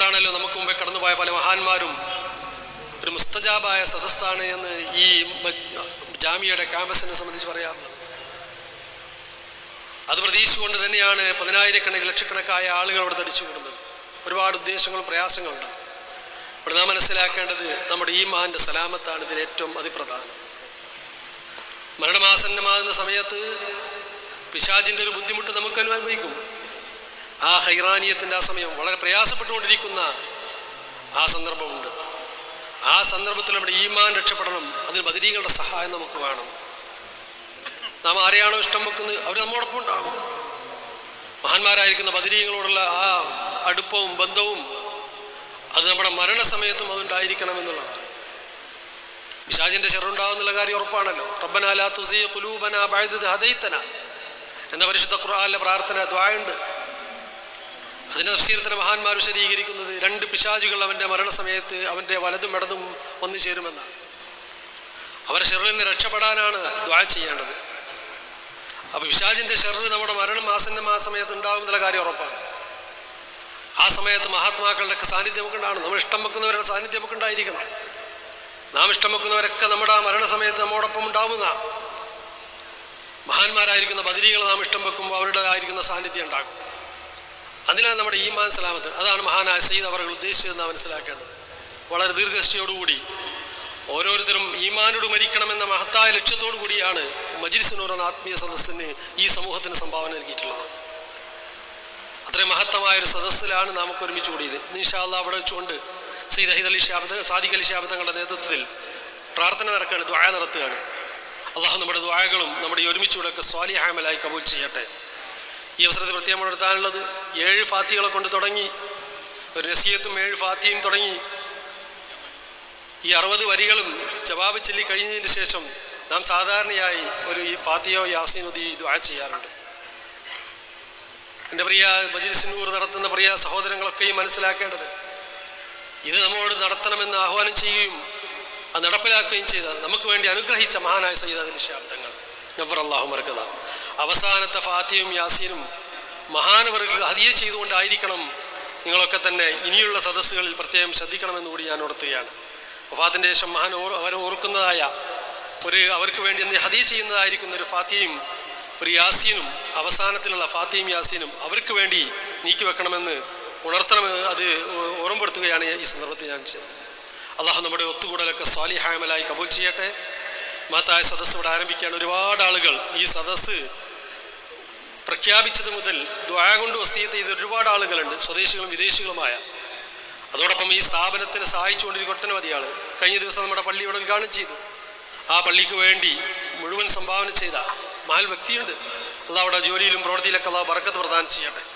അതുകൊണ്ടാണല്ലോ നമുക്ക് മുമ്പേ കടന്നുപോയ പല മഹാന്മാരും ഒരു മുസ്തജാബായ സദസ്സാണ് എന്ന് ഈ മ- ജാമിയയുടെ ക്യാമ്പസിനെ സംബന്ധിച്ച് പറയാറുള്ളത് അത് പ്രതീക്ഷിച്ചുകൊണ്ട് തന്നെയാണ് പതിനായിരക്കണക്കിന് ലക്ഷക്കണക്കായ ആളുകൾ അവിടെ തടിച്ചുകൂടുന്നത് ഒരുപാട് ഉദ്ദേശങ്ങളും പ്രയാസങ്ങളുണ്ട് ഇവിടെ നാം മനസ്സിലാക്കേണ്ടത് നമ്മുടെ ഈ മഹാന്റെ സലാമത്താണ് ഇതിൽ ഏറ്റവും അതിപ്രധാനം മരണമാസന്നമാകുന്ന സമയത്ത് പിശാചിന്റെ ഒരു ബുദ്ധിമുട്ട് നമുക്ക് അനുഭവിക്കും ആ ഹൈറാനിയത്തിന്റെ ആ സമയം വളരെ പ്രയാസപ്പെട്ടുകൊണ്ടിരിക്കുന്ന ആ സന്ദർഭമുണ്ട് ആ സന്ദർഭത്തിൽ നമ്മുടെ ഈമാൻ രക്ഷപ്പെടണം അതിന് ബദരീകളുടെ സഹായം നമുക്ക് വേണം നാം ആരെയാണോ ഇഷ്ടം വെക്കുന്നത് അവർ നമ്മോടൊപ്പം ഉണ്ടാകും മഹാന്മാരായിരിക്കുന്ന ബദരീകളോടുള്ള ആ അടുപ്പവും ബന്ധവും അത് നമ്മുടെ മരണസമയത്തും അതുണ്ടായിരിക്കണം എന്നുള്ളതാണ് പിശാചിന്റെ ചെറുണ്ടാവുന്നുള്ള കാര്യം ഉറപ്പാണല്ലോ റബ്ബന ലാ തുസീ ഖുലൂബന ബഅദ ഇദ് ഹദൈതന എന്ന പരിശുദ്ധ ഖുർആനിലെ പ്രാർത്ഥന ദ്വായുണ്ട് അതിന്റെ തഫ്സീരത്തിന് മഹാന്മാർ വിശദീകരിക്കുന്നത് രണ്ട് പിശാചുകൾ അവന്റെ മരണസമയത്ത് അവന്റെ വലതും ഇടതും ഒന്നു ചേരുമെന്നാണ് അവരെ ഷെറിൽ നിന്ന് രക്ഷപ്പെടാനാണ് ദ്വാ ചെയ്യേണ്ടത് അപ്പൊ പിശാചിന്റെ ഷെറ് നമ്മുടെ മരണം ആസന്ന ആ സമയത്ത് ഉണ്ടാവും എന്നുള്ള കാര്യം ഉറപ്പാണ് ആ സമയത്ത് മഹാത്മാക്കളുടെ ഒക്കെ സാന്നിധ്യം നമുക്ക് ഉണ്ടാവണം നമ്മൾ ഇഷ്ടം വെക്കുന്നവരുടെ സാന്നിധ്യം നമുക്ക് ഉണ്ടായിരിക്കണം നാം ഇഷ്ടം വെക്കുന്നവരൊക്കെ നമ്മുടെ ആ മരണസമയത്ത് നമ്മോടൊപ്പം ഉണ്ടാവുന്ന മഹാന്മാരായിരിക്കുന്ന ബദരികൾ നാം ഇഷ്ടം വെക്കുമ്പോൾ അവരുടേതായിരിക്കുന്ന സാന്നിധ്യം ഉണ്ടാകും അതിനാണ് നമ്മുടെ ഈമാൻ സലാമത്ത് അതാണ് മഹാനായ സയ്യിദ് അവർ ഉദ്ദേശിച്ചതെന്ന് നാം മനസ്സിലാക്കേണ്ടത് വളരെ ദീർഘദൃഷ്ടിയോടുകൂടി ഓരോരുത്തരും ഈമാനോട് മരിക്കണമെന്ന മഹത്തായ ലക്ഷ്യത്തോടു കൂടിയാണ് മജിലിസിനോട് എന്ന ആത്മീയ സദസ്സിന് ഈ സമൂഹത്തിന് സംഭാവന നൽകിയിട്ടുള്ളത് അത്രയും മഹത്തമായ ഒരു സദസ്സിലാണ് നമുക്ക് ഒരുമിച്ച് കൂടിയത് നിഷാല്ല അവിടെ വെച്ചുകൊണ്ട് സയ്യിദ് അഹിദ് അലി ഷാബത്ത് സാദിഖ് അലി ഷാബ് തങ്ങളുടെ നേതൃത്വത്തിൽ പ്രാർത്ഥന നടക്കുകയാണ് ദ്വായ നടത്തുകയാണ് അള്ളാഹു നമ്മുടെ ദ്വായകളും നമ്മുടെ ഈ ഒരുമിച്ചുകൂടെയൊക്കെ സ്വാലിഹാമലായി കബൂൽ ചെയ്യട്ടെ ഈ അവസരത്തിൽ പ്രത്യേകം ഉണർത്താനുള്ളത് ഏഴ് ഫാത്തികളെ കൊണ്ട് തുടങ്ങി ഒരു നസീയത്തും ഏഴ് ഫാത്തിയും തുടങ്ങി ഈ അറുപത് വരികളും ജവാബ് ചൊല്ലി കഴിഞ്ഞതിന് ശേഷം നാം സാധാരണയായി ഒരു ഈ ഫാത്തിയോ യാസീനുദി ദ്വാ ചെയ്യാറുണ്ട് എൻ്റെ പ്രിയ മജിലിസിനൂർ നടത്തുന്ന പ്രിയ സഹോദരങ്ങളൊക്കെയും മനസ്സിലാക്കേണ്ടത് ഇത് നമ്മോട് നടത്തണമെന്ന് ആഹ്വാനം ചെയ്യുകയും അത് നടപ്പിലാക്കുകയും ചെയ്ത നമുക്ക് വേണ്ടി അനുഗ്രഹിച്ച മഹാനായ സയ്യിദ് അലി ശാബ്ദങ്ങൾ നവർ അള്ളാഹു മറക്കത അവസാനത്തെ ഫാത്തിയും യാസീനും മഹാനവർക്ക് ഹദിയ ചെയ്തുകൊണ്ടായിരിക്കണം നിങ്ങളൊക്കെ തന്നെ ഇനിയുള്ള സദസ്സുകളിൽ പ്രത്യേകം ശ്രദ്ധിക്കണമെന്ന് കൂടി ഞാൻ ഉണർത്തുകയാണ് വഫാത്തിൻ്റെ ശേഷം മഹാൻ ഓർ അവർ ഓർക്കുന്നതായ ഒരു അവർക്ക് വേണ്ടി എന്ത് ഹദീസ് ചെയ്യുന്നതായിരിക്കുന്ന ഒരു ഫാത്തിയും ഒരു യാസീനും അവസാനത്തിലുള്ള ഫാത്തിയും യാസീനും അവർക്ക് വേണ്ടി നീക്കി വെക്കണമെന്ന് ഉണർത്തണമെന്ന് അത് ഓർമ്മപ്പെടുത്തുകയാണ് ഈ സന്ദർഭത്തിൽ ഞാൻ ചെയ്തത് അള്ളാഹു നമ്മുടെ ഒത്തുകൂടലൊക്കെ സ്വാലിഹാമലായി കബൂൽ ചെയ്യട്ടെ മഹത്തായ സദസ്സ് ഇവിടെ ആരംഭിക്കുകയാണ് ഒരുപാട് ആളുകൾ ഈ സദസ്സ് പ്രഖ്യാപിച്ചത് മുതൽ ദ്വായ കൊണ്ട് വസീത്ത് ചെയ്ത ഒരുപാട് ആളുകളുണ്ട് സ്വദേശികളും വിദേശികളുമായ അതോടൊപ്പം ഈ സ്ഥാപനത്തിന് സഹായിച്ചുകൊണ്ടിരിക്കുന്ന ഒട്ടനവധി ആൾ കഴിഞ്ഞ ദിവസം നമ്മുടെ പള്ളി ഇവിടെ ഉദ്ഘാടനം ചെയ്തു ആ പള്ളിക്ക് വേണ്ടി മുഴുവൻ സംഭാവന ചെയ്ത മഹൽ വ്യക്തിയുണ്ട് അള്ളാഹ് അവിടെ ജോലിയിലും പ്രവൃത്തിയിലൊക്കെ അള്ളാഹ് ബറക്കത്ത് പ്രദാനം ചെയ്യട്ടെ